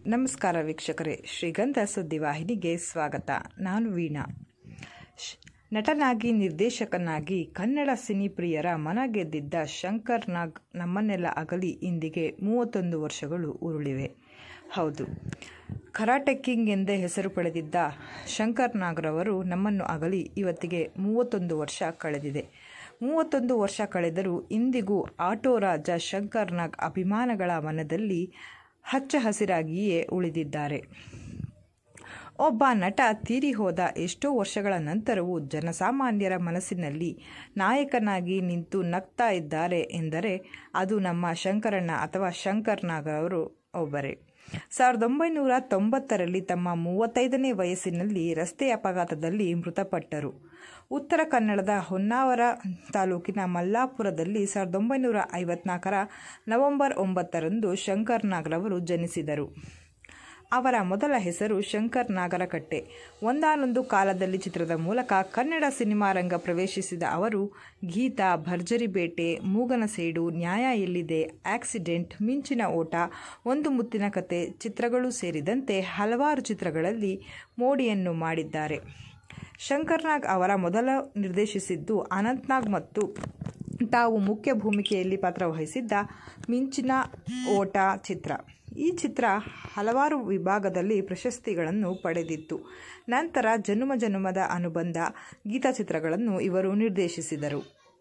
ನಮಸ್ಕಾರ ವೀಕ್ಷಕರೇ ಶ್ರೀಗಂಧ ಸುದ್ದಿವಾಹಿನಿಗೆ ಸ್ವಾಗತ ನಾನು ವೀಣಾ ಶ್- ನಟನಾಗಿ ನಿರ್ದೇಶಕನಾಗಿ ಕನ್ನಡ ಸಿನಿಪ್ರಿಯರ ಮನ ಗೆದ್ದಿದ್ದ ಶಂಕರ್ ನಾಗ್ ನಮ್ಮನ್ನೆಲ್ಲ ಅಗಲಿ ಇಂದಿಗೆ ಮೂವತ್ತೊಂದು ವರ್ಷಗಳು ಉರುಳಿವೆ ಹೌದು ಕರಾಟೆ ಕಿಂಗ್ ಎಂದೇ ಹೆಸರು ಪಡೆದಿದ್ದ ಶಂಕರ್ ನಾಗ್ರವರು ನಮ್ಮನ್ನು ಅಗಲಿ ಇವತ್ತಿಗೆ ಮೂವತ್ತೊಂದು ವರ್ಷ ಕಳೆದಿದೆ ಮೂವತ್ತೊಂದು ವರ್ಷ ಕಳೆದರೂ ಇಂದಿಗೂ ಆಟೋ ರಾಜ ಶಂಕರ್ ನಾಗ್ ಅಭಿಮಾನಗಳ ಮನದಲ್ಲಿ ಹಚ್ಚ ಹಸಿರಾಗಿಯೇ ಉಳಿದಿದ್ದಾರೆ ಒಬ್ಬ ನಟ ತೀರಿ ಹೋದ ಎಷ್ಟೋ ವರ್ಷಗಳ ನಂತರವೂ ಜನಸಾಮಾನ್ಯರ ಮನಸ್ಸಿನಲ್ಲಿ ನಾಯಕನಾಗಿ ನಿಂತು ನಗ್ತಾ ಇದ್ದಾರೆ ಎಂದರೆ ಅದು ನಮ್ಮ ಶಂಕರಣ್ಣ ಅಥವಾ ಶಂಕರ್ ನಾಗ್ ಅವರು ಒಬ್ಬರೇ ಸಾವಿರದ ಒಂಬೈನೂರ ತೊಂಬತ್ತರಲ್ಲಿ ತಮ್ಮ ಮೂವತ್ತೈದನೇ ವಯಸ್ಸಿನಲ್ಲಿ ರಸ್ತೆ ಅಪಘಾತದಲ್ಲಿ ಮೃತಪಟ್ಟರು ಉತ್ತರ ಕನ್ನಡದ ಹೊನ್ನಾವರ ತಾಲೂಕಿನ ಮಲ್ಲಾಪುರದಲ್ಲಿ ಸಾವಿರದ ಒಂಬೈನೂರ ಐವತ್ನಾಲ್ಕರ ನವೆಂಬರ್ ಒಂಬತ್ತರಂದು ಶಂಕರ್ ನಾಗ್ರವರು ಜನಿಸಿದರು ಅವರ ಮೊದಲ ಹೆಸರು ಶಂಕರ್ ನಾಗರಕಟ್ಟೆ ಒಂದಾನೊಂದು ಕಾಲದಲ್ಲಿ ಚಿತ್ರದ ಮೂಲಕ ಕನ್ನಡ ಸಿನಿಮಾ ರಂಗ ಪ್ರವೇಶಿಸಿದ ಅವರು ಗೀತಾ ಭರ್ಜರಿ ಬೇಟೆ ಮೂಗನ ಸೇಡು ನ್ಯಾಯ ಎಲ್ಲಿದೆ ಆಕ್ಸಿಡೆಂಟ್ ಮಿಂಚಿನ ಓಟ ಒಂದು ಮುತ್ತಿನ ಕತೆ ಚಿತ್ರಗಳು ಸೇರಿದಂತೆ ಹಲವಾರು ಚಿತ್ರಗಳಲ್ಲಿ ಮೋಡಿಯನ್ನು ಮಾಡಿದ್ದಾರೆ ಶಂಕರ್ ನಾಗ್ ಅವರ ಮೊದಲ ನಿರ್ದೇಶಿಸಿದ್ದು ಅನಂತ್ನಾಗ್ ಮತ್ತು ತಾವು ಮುಖ್ಯ ಭೂಮಿಕೆಯಲ್ಲಿ ಪಾತ್ರವಹಿಸಿದ್ದ ಮಿಂಚಿನ ಓಟ ಚಿತ್ರ ಈ ಚಿತ್ರ ಹಲವಾರು ವಿಭಾಗದಲ್ಲಿ ಪ್ರಶಸ್ತಿಗಳನ್ನು ಪಡೆದಿತ್ತು ನಂತರ ಜನುಮ ಜನುಮದ ಅನುಬಂಧ ಗೀತಾ ಚಿತ್ರಗಳನ್ನು ಇವರು ನಿರ್ದೇಶಿಸಿದರು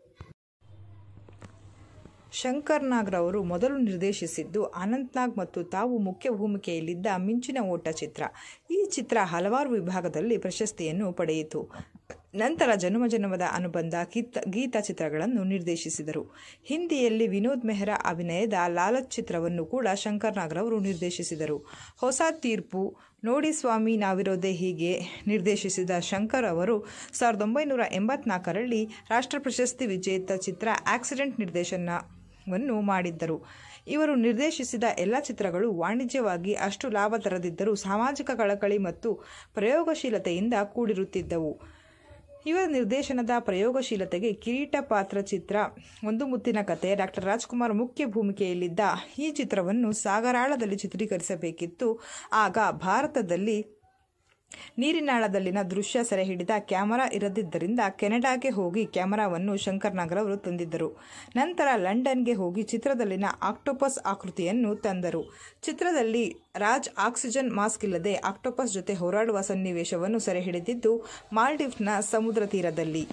ಶಂಕರ್ ನಾಗ್ರವರು ಮೊದಲು ನಿರ್ದೇಶಿಸಿದ್ದು ಅನಂತ್ನಾಗ್ ಮತ್ತು ತಾವು ಮುಖ್ಯ ಭೂಮಿಕೆಯಲ್ಲಿದ್ದ ಮಿಂಚಿನ ಓಟ ಚಿತ್ರ ಈ ಚಿತ್ರ ಹಲವಾರು ವಿಭಾಗದಲ್ಲಿ ಪ್ರಶಸ್ತಿಯನ್ನು ಪಡೆಯಿತು ನಂತರ ಜನುಮ ಜನುಮದ ಅನುಬಂಧ ಗೀತ ಗೀತಾ ಚಿತ್ರಗಳನ್ನು ನಿರ್ದೇಶಿಸಿದರು ಹಿಂದಿಯಲ್ಲಿ ವಿನೋದ್ ಮೆಹ್ರಾ ಅಭಿನಯದ ಲಾಲಚ್ ಚಿತ್ರವನ್ನು ಕೂಡ ಶಂಕರ್ ನಾಗ್ರವರು ನಿರ್ದೇಶಿಸಿದರು ಹೊಸ ತೀರ್ಪು ನೋಡಿ ಸ್ವಾಮಿ ನಾವಿರೋದೇ ಹೀಗೆ ನಿರ್ದೇಶಿಸಿದ ಶಂಕರ್ ಅವರು ಸಾವಿರದ ಒಂಬೈನೂರ ಎಂಬತ್ನಾಲ್ಕರಲ್ಲಿ ರಾಷ್ಟ್ರ ಪ್ರಶಸ್ತಿ ವಿಜೇತ ಚಿತ್ರ ಆಕ್ಸಿಡೆಂಟ್ ನಿರ್ದೇಶನವನ್ನು ಮಾಡಿದ್ದರು ಇವರು ನಿರ್ದೇಶಿಸಿದ ಎಲ್ಲ ಚಿತ್ರಗಳು ವಾಣಿಜ್ಯವಾಗಿ ಅಷ್ಟು ಲಾಭ ತರದಿದ್ದರೂ ಸಾಮಾಜಿಕ ಕಳಕಳಿ ಮತ್ತು ಪ್ರಯೋಗಶೀಲತೆಯಿಂದ ಕೂಡಿರುತ್ತಿದ್ದವು ಇವರ ನಿರ್ದೇಶನದ ಪ್ರಯೋಗಶೀಲತೆಗೆ ಕಿರೀಟ ಪಾತ್ರ ಚಿತ್ರ ಒಂದು ಮುತ್ತಿನ ಕತೆ ಡಾಕ್ಟರ್ ರಾಜ್ಕುಮಾರ್ ಮುಖ್ಯ ಭೂಮಿಕೆಯಲ್ಲಿದ್ದ ಈ ಚಿತ್ರವನ್ನು ಸಾಗರಾಳದಲ್ಲಿ ಚಿತ್ರೀಕರಿಸಬೇಕಿತ್ತು ಆಗ ಭಾರತದಲ್ಲಿ ನೀರಿನಾಳದಲ್ಲಿನ ದೃಶ್ಯ ಸೆರೆ ಹಿಡಿದ ಕ್ಯಾಮರಾ ಇರದಿದ್ದರಿಂದ ಕೆನಡಾಗೆ ಹೋಗಿ ಕ್ಯಾಮರಾವನ್ನು ಶಂಕರ್ ನಾಗರವರು ತಂದಿದ್ದರು ನಂತರ ಲಂಡನ್ಗೆ ಹೋಗಿ ಚಿತ್ರದಲ್ಲಿನ ಆಕ್ಟೋಪಸ್ ಆಕೃತಿಯನ್ನು ತಂದರು ಚಿತ್ರದಲ್ಲಿ ರಾಜ್ ಆಕ್ಸಿಜನ್ ಮಾಸ್ಕ್ ಇಲ್ಲದೆ ಆಕ್ಟೋಪಸ್ ಜೊತೆ ಹೋರಾಡುವ ಸನ್ನಿವೇಶವನ್ನು ಸೆರೆ ಹಿಡಿದಿದ್ದು ಮಾಲ್ಡೀವ್ಸ್ನ ಸಮುದ್ರ ತೀರದಲ್ಲಿ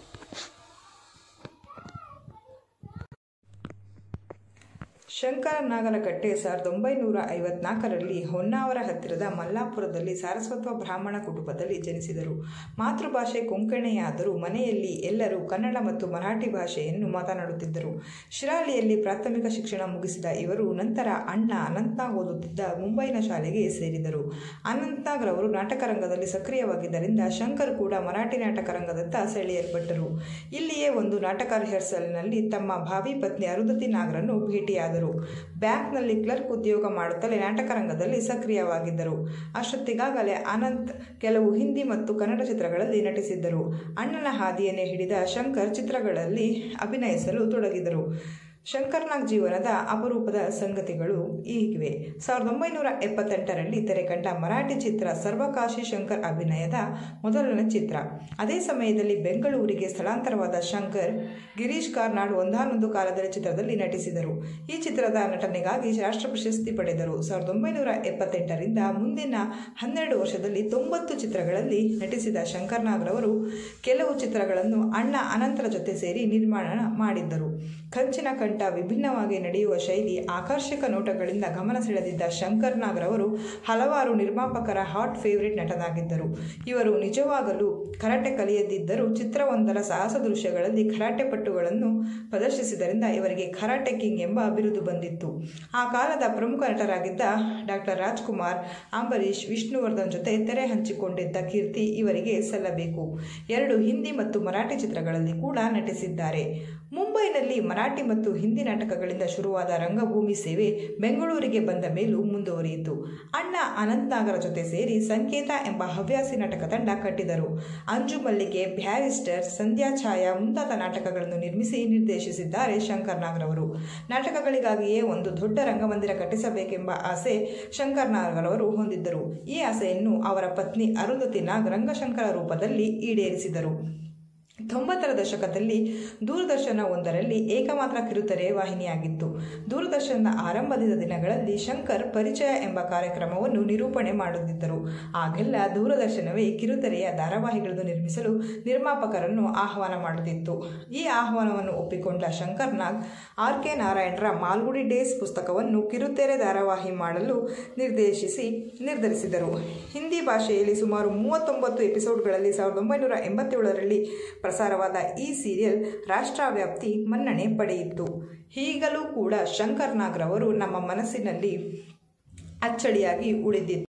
ಶಂಕರ ನಾಗರಕಟ್ಟೆ ಸಾವಿರದ ಒಂಬೈನೂರ ಐವತ್ನಾಲ್ಕರಲ್ಲಿ ಹೊನ್ನಾವರ ಹತ್ತಿರದ ಮಲ್ಲಾಪುರದಲ್ಲಿ ಸಾರಸ್ವತ ಬ್ರಾಹ್ಮಣ ಕುಟುಂಬದಲ್ಲಿ ಜನಿಸಿದರು ಮಾತೃಭಾಷೆ ಕೊಂಕಣಿಯಾದರೂ ಮನೆಯಲ್ಲಿ ಎಲ್ಲರೂ ಕನ್ನಡ ಮತ್ತು ಮರಾಠಿ ಭಾಷೆಯನ್ನು ಮಾತನಾಡುತ್ತಿದ್ದರು ಶಿರಾಲಿಯಲ್ಲಿ ಪ್ರಾಥಮಿಕ ಶಿಕ್ಷಣ ಮುಗಿಸಿದ ಇವರು ನಂತರ ಅಣ್ಣ ಅನಂತ್ನಾಗ್ ಓದುತ್ತಿದ್ದ ಮುಂಬೈನ ಶಾಲೆಗೆ ಸೇರಿದರು ಅನಂತ್ನಾಗ್ ರವರು ನಾಟಕ ರಂಗದಲ್ಲಿ ಸಕ್ರಿಯವಾಗಿದ್ದರಿಂದ ಶಂಕರ್ ಕೂಡ ಮರಾಠಿ ನಾಟಕ ರಂಗದತ್ತ ಸೆಳೆಯಲ್ಪಟ್ಟರು ಇಲ್ಲಿಯೇ ಒಂದು ನಾಟಕ ರಿಹರ್ಸಲ್ನಲ್ಲಿ ತಮ್ಮ ಭಾವಿ ಪತ್ನಿ ಅರುಂಧತಿ ನಾಗರನ್ನು ಭೇಟಿಯಾದರು ಬ್ಯಾಂಕ್ನಲ್ಲಿ ಕ್ಲರ್ಕ್ ಉದ್ಯೋಗ ಮಾಡುತ್ತಲೇ ನಾಟಕ ರಂಗದಲ್ಲಿ ಸಕ್ರಿಯವಾಗಿದ್ದರು ಅಷ್ಟೊತ್ತಿಗಾಗಲೇ ಅನಂತ್ ಕೆಲವು ಹಿಂದಿ ಮತ್ತು ಕನ್ನಡ ಚಿತ್ರಗಳಲ್ಲಿ ನಟಿಸಿದ್ದರು ಅಣ್ಣನ ಹಾದಿಯನ್ನೇ ಹಿಡಿದ ಶಂಕರ್ ಚಿತ್ರಗಳಲ್ಲಿ ಅಭಿನಯಿಸಲು ತೊಡಗಿದರು ಶಂಕರ್ನಾಗ್ ಜೀವನದ ಅಪರೂಪದ ಸಂಗತಿಗಳು ಹೀಗಿವೆ ಸಾವಿರದ ಒಂಬೈನೂರ ಎಪ್ಪತ್ತೆಂಟರಲ್ಲಿ ತೆರೆಕಂಡ ಮರಾಠಿ ಚಿತ್ರ ಸರ್ವಕಾಶಿ ಶಂಕರ್ ಅಭಿನಯದ ಮೊದಲನೇ ಚಿತ್ರ ಅದೇ ಸಮಯದಲ್ಲಿ ಬೆಂಗಳೂರಿಗೆ ಸ್ಥಳಾಂತರವಾದ ಶಂಕರ್ ಗಿರೀಶ್ ಕಾರ್ನಾಡ್ ಒಂದಾನೊಂದು ಕಾಲದಲ್ಲಿ ಚಿತ್ರದಲ್ಲಿ ನಟಿಸಿದರು ಈ ಚಿತ್ರದ ನಟನೆಗಾಗಿ ರಾಷ್ಟ್ರ ಪ್ರಶಸ್ತಿ ಪಡೆದರು ಸಾವಿರದ ಒಂಬೈನೂರ ಎಪ್ಪತ್ತೆಂಟರಿಂದ ಮುಂದಿನ ಹನ್ನೆರಡು ವರ್ಷದಲ್ಲಿ ತೊಂಬತ್ತು ಚಿತ್ರಗಳಲ್ಲಿ ನಟಿಸಿದ ಶಂಕರ್ ನಾಗ್ರವರು ಕೆಲವು ಚಿತ್ರಗಳನ್ನು ಅಣ್ಣ ಅನಂತರ ಜೊತೆ ಸೇರಿ ನಿರ್ಮಾಣ ಮಾಡಿದ್ದರು ಕಂಚಿನ ಕಂಠ ವಿಭಿನ್ನವಾಗಿ ನಡೆಯುವ ಶೈಲಿ ಆಕರ್ಷಕ ನೋಟಗಳಿಂದ ಗಮನ ಸೆಳೆದಿದ್ದ ಶಂಕರ್ ನಾಗ್ರವರು ಹಲವಾರು ನಿರ್ಮಾಪಕರ ಹಾಟ್ ಫೇವರಿಟ್ ನಟನಾಗಿದ್ದರು ಇವರು ನಿಜವಾಗಲೂ ಕರಾಟೆ ಕಲಿಯದಿದ್ದರೂ ಚಿತ್ರವೊಂದರ ಸಾಹಸ ದೃಶ್ಯಗಳಲ್ಲಿ ಕರಾಟೆ ಪಟ್ಟುಗಳನ್ನು ಪ್ರದರ್ಶಿಸಿದ್ದರಿಂದ ಇವರಿಗೆ ಕರಾಟೆ ಕಿಂಗ್ ಎಂಬ ಬಿರುದು ಬಂದಿತ್ತು ಆ ಕಾಲದ ಪ್ರಮುಖ ನಟರಾಗಿದ್ದ ಡಾಕ್ಟರ್ ರಾಜ್ಕುಮಾರ್ ಅಂಬರೀಷ್ ವಿಷ್ಣುವರ್ಧನ್ ಜೊತೆ ತೆರೆ ಹಂಚಿಕೊಂಡಿದ್ದ ಕೀರ್ತಿ ಇವರಿಗೆ ಸಲ್ಲಬೇಕು ಎರಡು ಹಿಂದಿ ಮತ್ತು ಮರಾಠಿ ಚಿತ್ರಗಳಲ್ಲಿ ಕೂಡ ನಟಿಸಿದ್ದಾರೆ ಮುಂಬೈನಲ್ಲಿ ಮರಾಠಿ ಮತ್ತು ಹಿಂದಿ ನಾಟಕಗಳಿಂದ ಶುರುವಾದ ರಂಗಭೂಮಿ ಸೇವೆ ಬೆಂಗಳೂರಿಗೆ ಬಂದ ಮೇಲೂ ಮುಂದುವರಿಯಿತು ಅಣ್ಣ ಅನಂತನಾಗರ ಜೊತೆ ಸೇರಿ ಸಂಕೇತ ಎಂಬ ಹವ್ಯಾಸಿ ನಾಟಕ ತಂಡ ಕಟ್ಟಿದರು ಅಂಜು ಮಲ್ಲಿಗೆ ಬ್ಯಾರಿಸ್ಟರ್ ಸಂಧ್ಯಾ ಛಾಯಾ ಮುಂತಾದ ನಾಟಕಗಳನ್ನು ನಿರ್ಮಿಸಿ ನಿರ್ದೇಶಿಸಿದ್ದಾರೆ ಶಂಕರ್ ನಾಗ್ರವರು ನಾಟಕಗಳಿಗಾಗಿಯೇ ಒಂದು ದೊಡ್ಡ ರಂಗಮಂದಿರ ಕಟ್ಟಿಸಬೇಕೆಂಬ ಆಸೆ ಶಂಕರ್ ನಾಗ್ರವರು ಹೊಂದಿದ್ದರು ಈ ಆಸೆಯನ್ನು ಅವರ ಪತ್ನಿ ಅರುಂಧತಿ ನಾಗ್ ರಂಗಶಂಕರ ರೂಪದಲ್ಲಿ ಈಡೇರಿಸಿದರು ತೊಂಬತ್ತರ ದಶಕದಲ್ಲಿ ದೂರದರ್ಶನ ಒಂದರಲ್ಲಿ ಏಕಮಾತ್ರ ಕಿರುತೆರೆ ವಾಹಿನಿಯಾಗಿತ್ತು ದೂರದರ್ಶನದ ಆರಂಭದ ದಿನಗಳಲ್ಲಿ ಶಂಕರ್ ಪರಿಚಯ ಎಂಬ ಕಾರ್ಯಕ್ರಮವನ್ನು ನಿರೂಪಣೆ ಮಾಡುತ್ತಿದ್ದರು ಆಗೆಲ್ಲ ದೂರದರ್ಶನವೇ ಕಿರುತೆರೆಯ ಧಾರಾವಾಹಿಗಳನ್ನು ನಿರ್ಮಿಸಲು ನಿರ್ಮಾಪಕರನ್ನು ಆಹ್ವಾನ ಮಾಡುತ್ತಿತ್ತು ಈ ಆಹ್ವಾನವನ್ನು ಒಪ್ಪಿಕೊಂಡ ಶಂಕರ್ ನಾಗ್ ಆರ್ ಕೆ ನಾರಾಯಣರ ಮಾಲ್ಗುಡಿ ಡೇಸ್ ಪುಸ್ತಕವನ್ನು ಕಿರುತೆರೆ ಧಾರಾವಾಹಿ ಮಾಡಲು ನಿರ್ದೇಶಿಸಿ ನಿರ್ಧರಿಸಿದರು ಹಿಂದಿ ಭಾಷೆಯಲ್ಲಿ ಸುಮಾರು ಮೂವತ್ತೊಂಬತ್ತು ಎಪಿಸೋಡ್ಗಳಲ್ಲಿ ಸಾವಿರದ ಒಂಬೈನೂರ ಎಂಬತ್ತೇಳರಲ್ಲಿ ಪ್ರಸಾರವಾದ ಈ ಸೀರಿಯಲ್ ರಾಷ್ಟ್ರವ್ಯಾಪ್ತಿ ಮನ್ನಣೆ ಪಡೆಯಿತು ಈಗಲೂ ಕೂಡ ಶಂಕರ್ ನಾಗ್ರವರು ನಮ್ಮ ಮನಸ್ಸಿನಲ್ಲಿ ಅಚ್ಚಳಿಯಾಗಿ ಉಳಿದಿದ್ದು